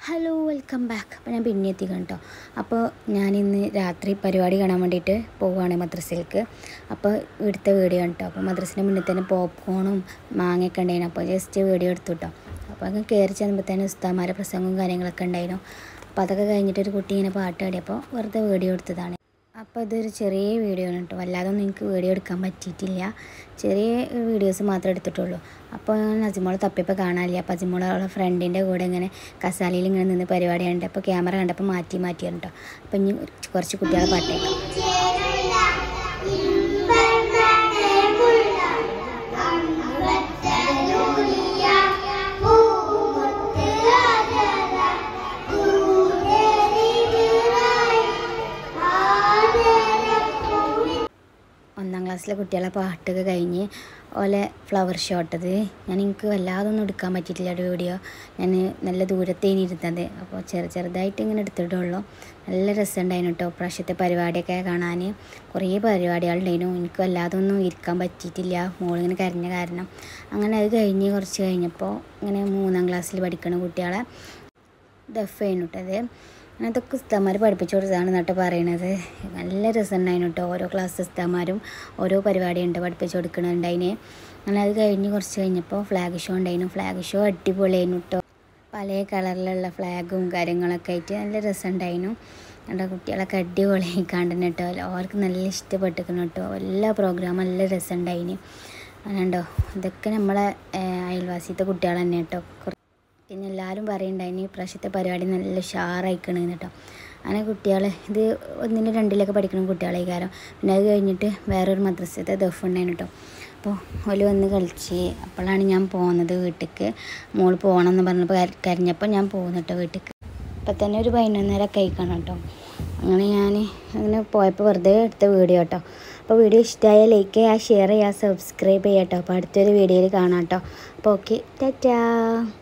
hello welcome back അപ്പോൾ ഞാൻ പിന്നെ എത്തിക്കണം കേട്ടോ അപ്പോൾ ഞാനിന്ന് രാത്രി പരിപാടി കാണാൻ വേണ്ടിയിട്ട് പോവുകയാണ് മദ്രസയിലേക്ക് അപ്പോൾ ഇവിടുത്തെ വീഡിയോ ആണ് കേട്ടോ അപ്പോൾ മദ്രസിൻ്റെ മുന്നിൽ തന്നെ പോപ്കോണും മാങ്ങയൊക്കെ ഉണ്ടായിരുന്നു അപ്പോൾ ജസ്റ്റ് വീഡിയോ എടുത്തു കേട്ടോ അപ്പോൾ അങ്ങ് കയറി ചെന്നപ്പോൾ തന്നെ ഉസ്താമാരെ പ്രസംഗവും കാര്യങ്ങളൊക്കെ ഉണ്ടായിരുന്നു അപ്പോൾ അതൊക്കെ കഴിഞ്ഞിട്ട് ഒരു കുട്ടി ഇങ്ങനെ പാട്ട് പാടിയപ്പോൾ വെറുതെ വീഡിയോ എടുത്തതാണ് അപ്പോൾ ഇതൊരു ചെറിയ വീഡിയോ ആണ് കേട്ടോ വല്ലാതൊന്നും എനിക്ക് വീഡിയോ എടുക്കാൻ പറ്റിയിട്ടില്ല ചെറിയ വീഡിയോസ് മാത്രമേ എടുത്തിട്ടുള്ളൂ അപ്പോൾ ഞാൻ അജിമോളെ തപ്പിയപ്പോൾ കാണാനില്ല അപ്പോൾ അജിമോളെ അവളെ ഫ്രണ്ടിൻ്റെ കൂടെ ഇങ്ങനെ കസാലയിൽ ഇങ്ങനെ നിന്ന് പരിപാടി ഉണ്ട് അപ്പോൾ ക്യാമറ കണ്ടപ്പോൾ മാറ്റി മാറ്റിയാണ് കേട്ടോ അപ്പോൾ ഇനി കുറച്ച് കുട്ടികളെ പാട്ടേക്കാം ഒന്നാം ക്ലാസ്സിലെ കുട്ടികളെ പാട്ടൊക്കെ കഴിഞ്ഞ് ഓലെ ഫ്ലവർ ഷോട്ടത് ഞാൻ എനിക്ക് വല്ലാതൊന്നും എടുക്കാൻ പറ്റിയിട്ടില്ല ഒരു വീഡിയോ ഞാൻ നല്ല ദൂരത്തേന് ഇരുന്നത് അപ്പോൾ ചെറു ചെറുതായിട്ട് ഇങ്ങനെ എടുത്തിട്ടുള്ളൂ നല്ല രസമുണ്ടായിരുന്നു കേട്ടോ പ്രാവശ്യത്തെ പരിപാടിയൊക്കെ കാണാൻ കുറേ പരിപാടികളുണ്ടായിരുന്നു എനിക്ക് വല്ലാതൊന്നും ഇരിക്കാൻ പറ്റിയിട്ടില്ല മോളിങ്ങനെ കരഞ്ഞ കാരണം അങ്ങനെ അത് കഴിഞ്ഞ് കുറച്ച് കഴിഞ്ഞപ്പോൾ ഇങ്ങനെ മൂന്നാം ക്ലാസ്സിൽ പഠിക്കുന്ന കുട്ടികളെ ദഫ് ചെയ്യുന്നുട്ടത് അതൊക്കെ ഉസ്താമാർ പഠിപ്പിച്ചു കൊടുത്തതാണ് എന്നിട്ട് പറയണത് നല്ല രസമുണ്ടായിരുന്നു കേട്ടോ ഓരോ ക്ലാസ് ഉസ്താമാരും ഓരോ പരിപാടി ഉണ്ട് പഠിപ്പിച്ചു കൊടുക്കണുണ്ടായിന് അങ്ങനെ അത് കഴിഞ്ഞ് കുറച്ച് കഴിഞ്ഞപ്പോൾ ഫ്ലാഗ് ഷോ ഉണ്ടായിരുന്നു ഫ്ലാഗ് ഷോ അടിപൊളിയായിരുന്നു കേട്ടോ പല കളറിലുള്ള ഫ്ലാഗും കാര്യങ്ങളൊക്കെ ആയിട്ട് നല്ല രസമുണ്ടായിരുന്നു എൻ്റെ കുട്ടികളൊക്കെ അടിപൊളിയായി കണ്ടിന് കേട്ടോ എല്ലാവർക്കും നല്ല ഇഷ്ടപ്പെട്ടിരിക്കണം കേട്ടോ എല്ലാ പ്രോഗ്രാമും നല്ല രസമുണ്ടായിന് അങ്ങനെയുണ്ടോ ഇതൊക്കെ നമ്മളെ അയൽവാസിത്തെ കുട്ടികൾ തന്നെ കേട്ടോ പിന്നെ എല്ലാവരും പറയുന്നുണ്ടായിന് പ്രാവശ്യത്തെ പരിപാടി നല്ല ഉഷാറായിക്കണെന്ന് കേട്ടോ അങ്ങനെ കുട്ടികൾ ഇത് ഒന്നിലും രണ്ടിലൊക്കെ പഠിക്കുന്ന കുട്ടികളെ കാരണം പിന്നെ അത് കഴിഞ്ഞിട്ട് വേറൊരു മദ്രസത്തെ ദഫ് ഉണ്ടായിരുന്നു കേട്ടോ അപ്പോൾ ഓല് വന്ന് കളിച്ച് അപ്പോഴാണ് ഞാൻ പോകുന്നത് വീട്ടിലേക്ക് മോൾ പോകണം എന്ന് പറഞ്ഞപ്പോൾ കരഞ്ഞപ്പോൾ ഞാൻ പോകുന്നു കേട്ടോ വീട്ടിലേക്ക് അപ്പം തന്നെ ഒരു പതിനൊന്നരക്കെ കഴിക്കണം കേട്ടോ അങ്ങനെ ഞാൻ അങ്ങനെ പോയപ്പോൾ വെറുതെ എടുത്ത വീഡിയോ കേട്ടോ അപ്പോൾ വീഡിയോ ഇഷ്ടമായ ലൈക്ക് ചെയ്യുക ഷെയർ ചെയ്യുക സബ്സ്ക്രൈബ് ചെയ്യുക കേട്ടോ അപ്പോൾ അടുത്തൊരു വീഡിയോയിൽ കാണാം കേട്ടോ അപ്പോൾ ഓക്കെ ടാറ്റാ